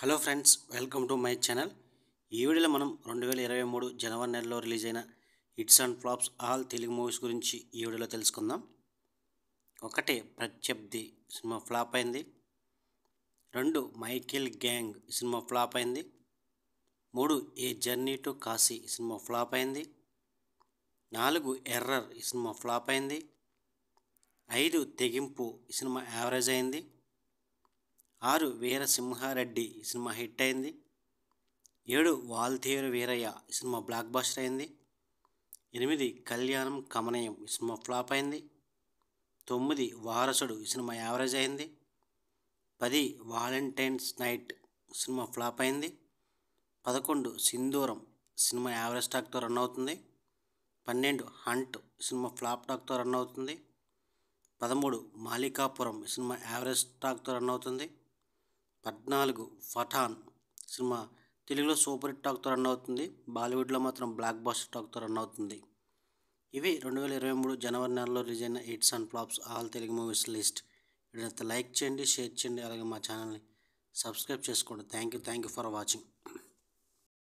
hello friends welcome to my channel ఈ వీడియోలో మనం రెండు వేల ఇరవై మూడు జనవరి నెలలో రిలీజ్ అయిన hits and flops all Telugu movies గురించి ఈ వీడియోలో తెలుసుకుందాం ఒకటి ప్రత్యబ్ది సినిమా ఫ్లాప్ అయింది రెండు మైకేల్ గ్యాంగ్ సినిమా ఫ్లాప్ అయింది మూడు ఏ జర్నీ టు కాశీ సినిమా ఫ్లాప్ అయింది నాలుగు ఎర్రర్ ఈ సినిమా ఫ్లాప్ అయింది ఐదు తెగింపు ఈ సినిమా యావరేజ్ అయింది ఆరు వీరసింహారెడ్డి ఈ సినిమా హిట్ అయింది ఏడు వాల్తేరు వీరయ్య ఈ సినిమా బ్లాక్ బస్టర్ అయింది ఎనిమిది కళ్యాణం కమనయం ఈ సినిమా ఫ్లాప్ అయింది తొమ్మిది వారసుడు ఈ సినిమా యావరేజ్ అయింది పది వాలంటైన్స్ నైట్ సినిమా ఫ్లాప్ అయింది పదకొండు సింధూరం సినిమా యావరేజ్ టాక్తో రన్ అవుతుంది పన్నెండు హంట్ సినిమా ఫ్లాప్ టాక్తో రన్ అవుతుంది పదమూడు మాలికాపురం సినిమా యావరేజ్ టాక్తో రన్ అవుతుంది పద్నాలుగు పఠాన్ సినిమా తెలుగులో సూపర్ హిట్ టాక్తో రన్ అవుతుంది బాలీవుడ్లో మాత్రం బ్లాక్ బాస్టర్ టాక్తో రన్ అవుతుంది ఇవి రెండు వేల ఇరవై మూడు జనవరి నెలలో రిలీజ్ అయిన hits and flops all Telugu movies list వీడినంత లైక్ చేయండి షేర్ చేయండి అలాగే మా ఛానల్ని సబ్స్క్రైబ్ చేసుకోండి thank you thank you for watching